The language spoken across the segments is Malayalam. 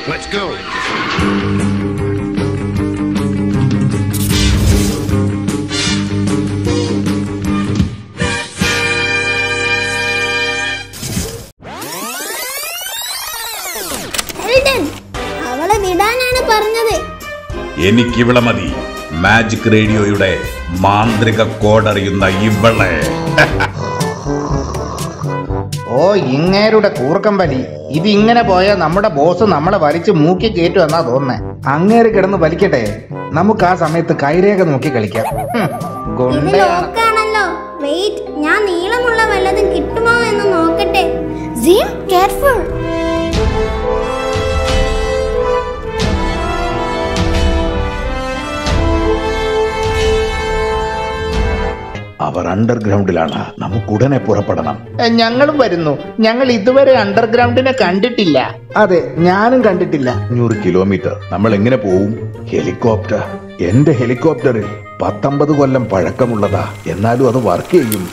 Let's go. എൽഡൻ അവളെ വിടാനാണ് പറഞ്ഞത് എനിക്കിവളെ മതി മാജിക് റേഡിയോയുടെ മാന്ത്രിക കോഡറിയുന്ന ഇവളെ ഓ ഇങ്ങേരുടെ കൂർക്കം വലി ഇത് ഇങ്ങനെ പോയാൽ നമ്മുടെ ബോസ് നമ്മളെ വലിച്ച് മൂക്കി കയറ്റും എന്നാ തോന്നുന്നേ അങ്ങേര് കിടന്ന് വലിക്കട്ടെ നമുക്ക് ആ സമയത്ത് കൈരേഖ നോക്കി കളിക്കാം ഹും, ഇത് ഗുണ്ടയാണ് ലോക്കാണല്ലോ വെയിറ്റ് ഞാൻ നീളമുള്ള വല്ലതും കിട്ടുമോ എന്ന് നോക്കട്ടെ സീം കെയർഫുൾ അവർ അണ്ടർഗ്രൗണ്ടിലാണ് നമുക്ക് ഉടനെ പുറപ്പെടണം ഏ, ഞങ്ങളും വരുന്നു ഞങ്ങൾ ഇതുവരെ അണ്ടർഗ്രൗണ്ടിനെ കണ്ടിട്ടില്ല അതെ ഞാനും കണ്ടിട്ടില്ല അഞ്ഞൂറ് കിലോമീറ്റർ നമ്മൾ എങ്ങനെ പോവും ഹെലികോപ്റ്റർ എന്റെ ഹെലികോപ്റ്ററിൽ പത്തൊമ്പത് കൊല്ലം പഴക്കമുള്ളതാ എന്നാലും അത് വർക്ക് ചെയ്യും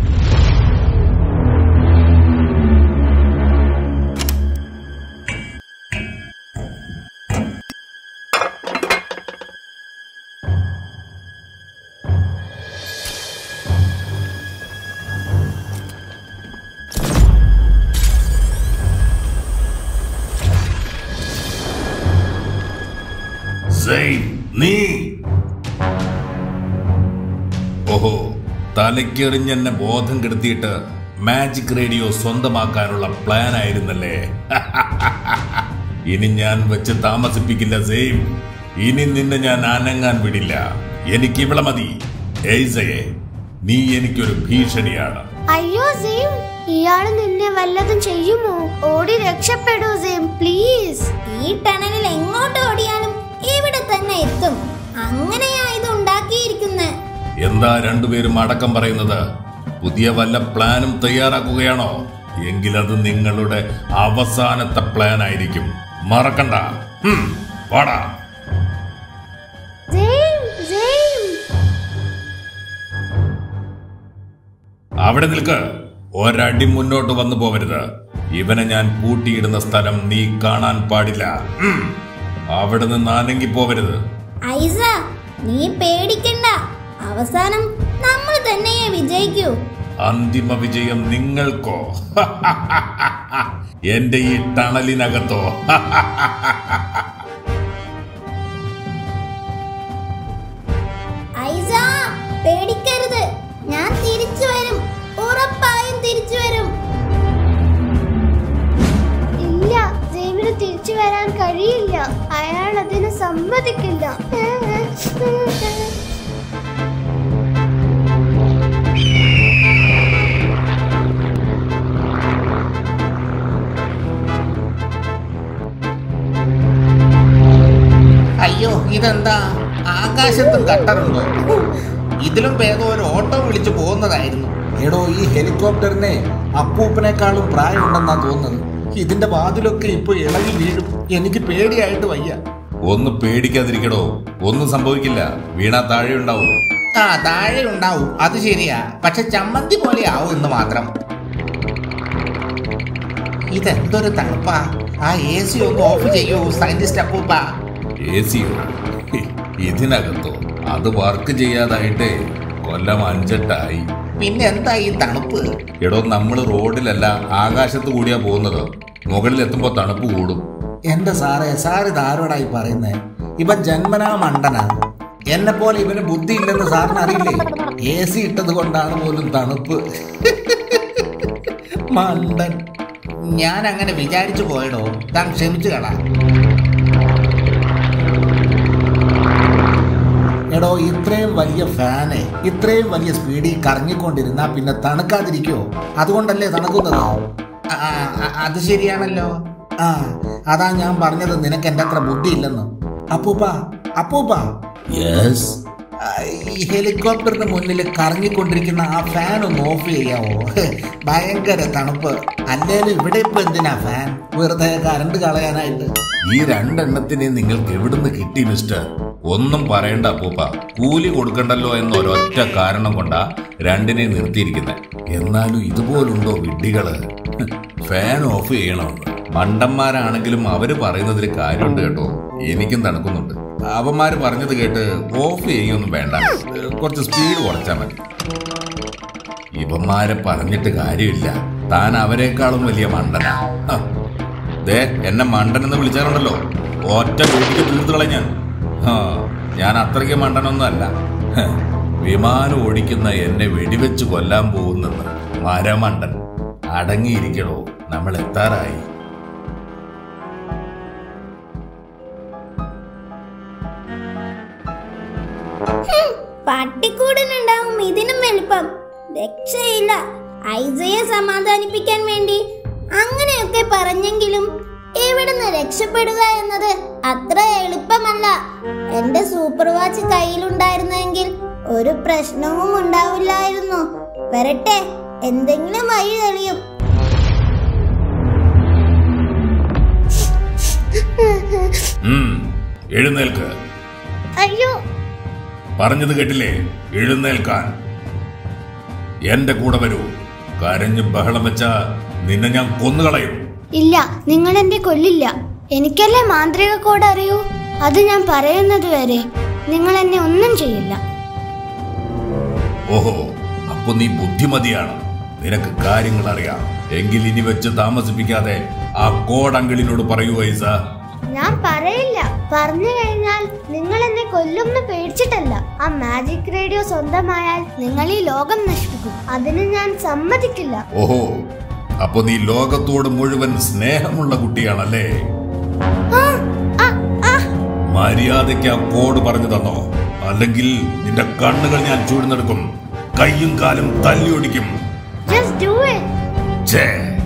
നീ ഓഹോ തലയ്ക്കെറിഞ്ഞെന്നെ ബോധം കെടുത്തിയിട്ട് മാജിക് റേഡിയോ സ്വന്തമാക്കാനുള്ള പ്ലാൻ ആയിരുന്നല്ലേ ഇനി ഞാൻ വെച്ച് താമസിപ്പിക്കില്ല സെയിം ഇനി നിന്നെ ഞാൻ അനങ്ങാൻ വിടില്ല എനിക്ക് ഇവളെ മതി ഏയ്സയെ നീ എനിക്കൊരു ഭീഷണിയാണ് അയ്യോ സീം ഇയാള് നിന്നെ വല്ലതും ചെയ്യുമോ ഓടി രക്ഷപ്പെടൂ സീം പ്ലീസ് ഈ ടണലിൽ എങ്ങോട്ട് ഓടിയാലും ഇവിടെ തന്നെ എത്തും അങ്ങനെയാ ഇത് ഉണ്ടാക്കിയിരിക്കുന്നത് എന്താ രണ്ടുപേരും അടക്കം പറയുന്നത് പുതിയ വല്ല പ്ലാനും തയ്യാറാക്കുകയാണോ എങ്കിലത് നിങ്ങളുടെ അവസാനത്തെ പ്ലാൻ ആയിരിക്കും മറക്കണ്ട ഹും, വാടാ സെയിം സെയിം അവിടെ നിൽക്ക് ഒരടി മുന്നോട്ട് വന്നു പോവരുത് ഇവനെ ഞാൻ പൂട്ടിയിടുന്ന സ്ഥലം നീ കാണാൻ പാടില്ല ഉം. അവിടെ നിന്ന് അനങ്ങി പോവരുത് ഐസ നീ പേടിക്കണ്ട അവസാനം നമ്മൾ തന്നെയേ വിജയിക്കൂ അന്തിമ വിജയം നിങ്ങൾക്കോ എന്റെ ഈ ടണലിനകത്തോ ഐസ പേടിക്കരുത് ഞാൻ തിരിച്ചു വരും ഉറപ്പായും തിരിച്ചു വരും ഇല്ല ജെയിമിന് തിരിച്ചു വരാൻ കഴിയില്ല അയാൾ അതിന് സമ്മതിക്കില്ല അയ്യോ ഇതെന്താ ആകാശത്തും കട്ടറുണ്ടോ ഇതിലും ഭേദം ഒരു ഓട്ടോ വിളിച്ചു പോകുന്നതായിരുന്നു എടോ ഈ ഹെലികോപ്റ്ററിനെ അപ്പൂപ്പനേക്കാളും പ്രായമുണ്ടെന്നാ തോന്നുന്നത് ഇതിന്റെ വാതിലൊക്കെ ഇപ്പൊ ഇളകി വീഴും എനിക്ക് പേടിയായിട്ട് വയ്യ ഒന്ന് പേടിക്കാതിരിക്കടോ ഒന്നും സംഭവിക്കില്ല വീണാ താഴെ ഉണ്ടാവും ആ താഴെ ഉണ്ടാവും അത് ശരിയാ പക്ഷെ ചമ്മന്തി പോലെ ആവും എന്ന് മാത്രം ഇതെന്തൊരു തണുപ്പാ ആ എ സി ഒന്ന് ഓഫ് ചെയ്യൂ സയന്റിസ്റ്റ് അപ്പൂപ്പ എ സിയോ ഇതിനകത്തോ അത് വർക്ക് ചെയ്യാതായിട്ട് കൊല്ലം അഞ്ചെട്ടായി പിന്നെ എന്താ ഈ തണുപ്പ് എടോ നമ്മൾ റോഡിലല്ല ആകാശത്ത് കൂടിയാ പോകുന്നത് മുകളിൽ എത്തുമ്പോ തണുപ്പ് കൂടും എന്റെ സാറേ സാർ ഇത് ആരോടായി പറയുന്നേ ഇവൻ ജന്മനാ മണ്ടനാണ് എന്നെ പോലെ ഇവന് ബുദ്ധി ഇല്ലെന്ന് സാറിന് അറിയില്ലേ എ സി ഇട്ടത് കൊണ്ടാണ് പോലും തണുപ്പ് മണ്ടൻ ഞാൻ അങ്ങനെ വിചാരിച്ചു പോയടോ താൻ ക്ഷമിച്ചു കളാ എടോ ഇത്രയും വലിയ ഫാന് ഇത്രയും വലിയ സ്പീഡിൽ കറങ്ങിക്കൊണ്ടിരുന്നാ പിന്നെ തണുക്കാതിരിക്കോ അതുകൊണ്ടല്ലേ തണുക്കുന്നത് ആ, ആ, അത് ശരിയാണല്ലോ ആ അതാ ഞാൻ പറഞ്ഞത് നിനക്ക് എൻ്റെ അത്ര ബുദ്ധിയില്ലെന്ന് അപ്പൂപ്പ അപ്പൂപ്പ യെസ് ആ, ഈ ഹെലികോപ്റ്ററിന് മുന്നിൽ കറങ്ങിക്കൊണ്ടിരിക്കുന്ന ആ ഫാൻ ഒന്ന് ഓഫ് ചെയ്യാവോ ഭയങ്കര തണുപ്പ് അല്ലേലും ഇവിടെ ഇപ്പൊ എന്തിനാ ഫാൻ വെറുതെ കറണ്ട് കളയാനായിട്ട് ഈ രണ്ടെണ്ണത്തിനെ നിങ്ങൾക്ക് എവിടുന്ന് കിട്ടി മിസ്റ്റർ ഒന്നും പറയണ്ട അപ്പൂപ്പ കൂലി കൊടുക്കണ്ടല്ലോ എന്ന ഒരൊറ്റ കാരണം കൊണ്ടാ രണ്ടിനെ നിർത്തിയിരിക്കുന്നത് എന്നാലും ഇതുപോലുണ്ടോ വിഡ്ഢികള് ഫാൻ ഓഫ് ചെയ്യണമെന്ന് മണ്ടന്മാരാണെങ്കിലും അവര് പറയുന്നതിൽ കാര്യമുണ്ട് കേട്ടോ എനിക്കും തണുക്കുന്നുണ്ട് അവന്മാര് പറഞ്ഞത് കേട്ട് ഓഫ് ചെയ്യൊന്നും വേണ്ട കുറച്ച് സ്പീഡ് കുറച്ചാൽ മതി ഇവന്മാരെ പറഞ്ഞിട്ട് കാര്യമില്ല താൻ അവരെക്കാളും വലിയ മണ്ടനാ ഹ. ദേ എന്നെ മണ്ടൻ എന്ന് വിളിച്ചാലുണ്ടല്ലോ ഒറ്റ വീട്ടിക്ക് തീർത്തുകളെ ഞാൻ ഹാ, ഞാൻ അത്രയ്ക്ക് മണ്ടനൊന്നും അല്ല ഹ, വിമാനം ഓടിക്കുന്ന എന്നെ വെടിവെച്ച് കൊല്ലാൻ പോകുന്നെന്ന് മരമണ്ടൻ അടങ്ങിയിരിക്കണോ നമ്മൾ എത്താറായി പട്ടിക്കൂടിനുണ്ടാവും ഇതിനും വലിപ്പം രക്ഷയില്ല ഐസയെ സമാധാനിപ്പിക്കാൻ വേണ്ടി അങ്ങനെയൊക്കെ പറഞ്ഞെങ്കിലും ഇവിടുന്ന് രക്ഷപ്പെടുക എന്നത് അത്ര എളുപ്പമല്ല എന്റെ സൂപ്പർ വാച്ച് കയ്യിലുണ്ടായിരുന്നെങ്കിൽ ഒരു പ്രശ്നവും ഉണ്ടാവില്ലായിരുന്നു വരട്ടെ എന്തെങ്കിലും വഴി തെളിയും ഉം, എഴുന്നേൽക്ക് അയ്യോ പറഞ്ഞത് കേട്ടില്ലേ എഴുന്നേൽക്കാൻ എന്റെ കൂടെ വരൂ കരഞ്ഞ് ബഹളം വെച്ച നിന്നെ ഞാൻ കൊന്നുകളയും ഇല്ല നിങ്ങൾ എന്നെ കൊല്ലില്ല എനിക്കല്ലേ മാന്ത്രിക കോഡ് അറിയൂ അത് ഞാൻ പറയുന്നത് വരെ നിങ്ങൾ എന്നെ ഒന്നും ചെയ്യില്ല ഓഹോ അപ്പൊ നീ ബുദ്ധിമതിയാണ് നിനക്ക് കാര്യങ്ങൾ അറിയാം എങ്കിൽ ഇനി വെച്ച് താമസിപ്പിക്കാതെ ആ കോടങ്കിളിനോട് പറയൂ ഐസ ഞാൻ പറയില്ല പറഞ്ഞു കഴിഞ്ഞാൽ നിങ്ങൾ എന്നെ കൊല്ലുമെന്ന് പേടിച്ചിട്ടല്ല ആ മാജിക് റേഡിയോ സ്വന്തമായാൽ നിങ്ങൾ ഈ ലോകം നശിപ്പിക്കും അതിന് ഞാൻ സമ്മതിക്കില്ല ഓഹോ അപ്പൊ നീ ലോകത്തോട് മുഴുവൻ സ്നേഹമുള്ള കുട്ടിയാണല്ലേ ആ, ആ, ആ. മര്യാദയ്ക്ക് ആ കോഡ് പറഞ്ഞു തന്നോ അല്ലെങ്കിൽ നിന്റെ കണ്ണുകൾ ഞാൻ ചൂഴ്ന്നെടുക്കും കയ്യും കാലും തല്ലിയൊടിക്കും Just do it. ഛേ.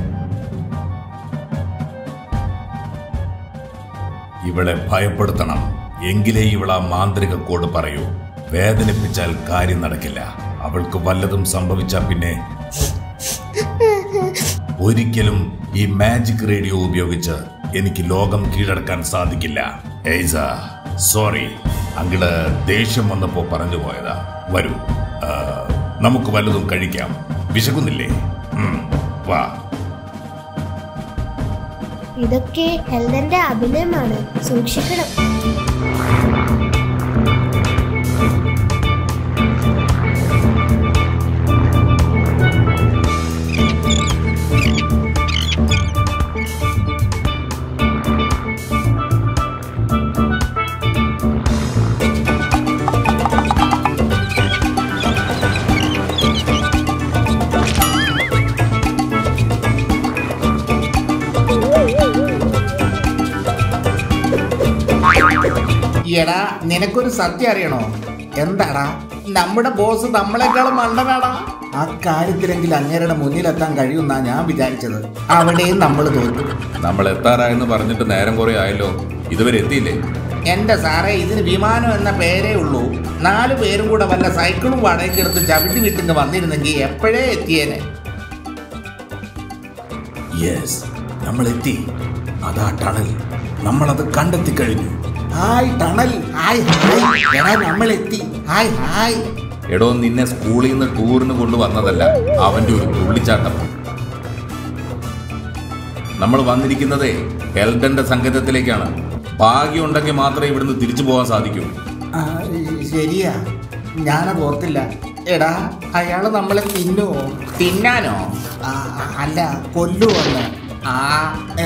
ഇവളെ ഭയപ്പെടുത്തണം എങ്കിലേ ഇവൾ ആ മാന്ത്രിക കോഡ് പറയൂ വേദനിപ്പിച്ചാൽ കാര്യം നടക്കില്ല അവൾക്ക് വല്ലതും സംഭവിച്ചാൽ പിന്നെ ഒരിക്കലും ഈ മാജിക് റേഡിയോ ഉപയോഗിച്ച് എനിക്ക് ലോകം കീഴടക്കാൻ സാധിക്കില്ല ഏയ്സ സോറി അങ്കിള് ദേഷ്യം വന്നപ്പോ പറഞ്ഞു പോയതാ വരൂ ആ, നമുക്ക് വല്ലതും കഴിക്കാം വിശക്കുന്നില്ലേ ഉം, വാ ഇതൊക്കെ ഹെൽദന്റെ അഭിനയമാണ് സൂക്ഷിക്കണം എടാ നിനക്കൊരു സത്യം അറിയണോ എന്താടാ നമ്മുടെ ബോസ് നമ്മളെക്കാളും മണ്ടനാടാ ആ കാര്യത്തിലെങ്കിൽ അങ്ങേരുടെ മുന്നിലെത്താൻ കഴിയുമെന്നാ ഞാൻ വിചാരിച്ചത് അവിടെയും നമ്മൾ തോറ്റു നമ്മൾ എത്താറായെന്ന് പറഞ്ഞിട്ട് നേരം കുറെ ആയല്ലോ ഇതുവരെ എത്തിയില്ലേ എന്റെ സാറേ ഇതിന് വിമാനം എന്ന പേരേ ഉള്ളൂ നാലു പേരും കൂടെ വല്ല സൈക്കിളും വാടകയ്ക്ക് എടുത്ത് ചവിട്ടി വിട്ടിങ്ങ് വന്നിരുന്നെങ്കിൽ എപ്പോഴേ എത്തിയേനെ യെസ് നമ്മൾ എത്തി അതാ ടണൽ നമ്മളത് കണ്ടെത്തി കഴിഞ്ഞു ഹായ് ടണൽ ഹായ് ഹായ് എടാ നമ്മൾ എത്തി ഹായ് ഹായ് എടോ നിന്നെ സ്കൂളിൽ നിന്ന് ടൂറിന് കൊണ്ടുവന്നതല്ല അവന്റെ ഒരു തുള്ളിച്ചാട്ടം നമ്മൾ വന്നിരിക്കുന്നതേ ഹെൽഡന്റെ സംഗീതത്തിലേക്കാണ് ഭാഗ്യമുണ്ടെങ്കിൽ മാത്രമേ ഇവിടുന്ന് തിരിച്ചു പോകാൻ സാധിക്കൂ ആ, ശരിയാ ഞാനത് ഓർത്തില്ല എടാ അയാള് നമ്മളെ തിന്നുവോ തിന്നാനോ ആ, അല്ല കൊല്ലുവോന്ന് ആ ഏ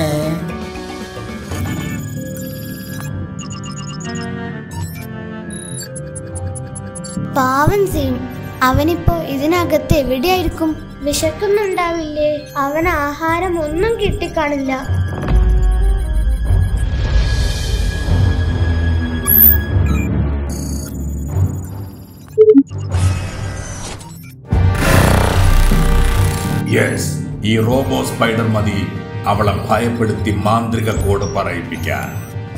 പാവൻ സീൻ അവനിപ്പോ ഇതിനകത്ത് എവിടെയായിരിക്കും വിശക്കുന്നുണ്ടാവില്ലേ അവന് ആഹാരം ഒന്നും കിട്ടിക്കാണില്ല യെസ് ഈ റോബോ സ്പൈഡർ മതി അവളെ ഭയപ്പെടുത്തി മാന്ത്രിക കോഡ് പറയിപ്പിക്കാൻ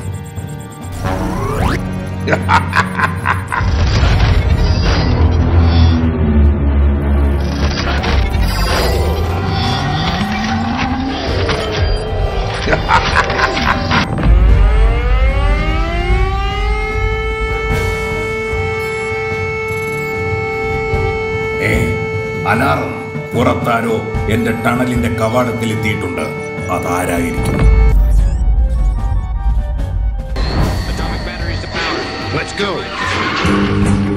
ഏ അലാറം പുറത്താരോ എന്റെ ടണലിന്റെ കവാടത്തിൽ എത്തിയിട്ടുണ്ട് അതാരായിരിക്കും Let's go.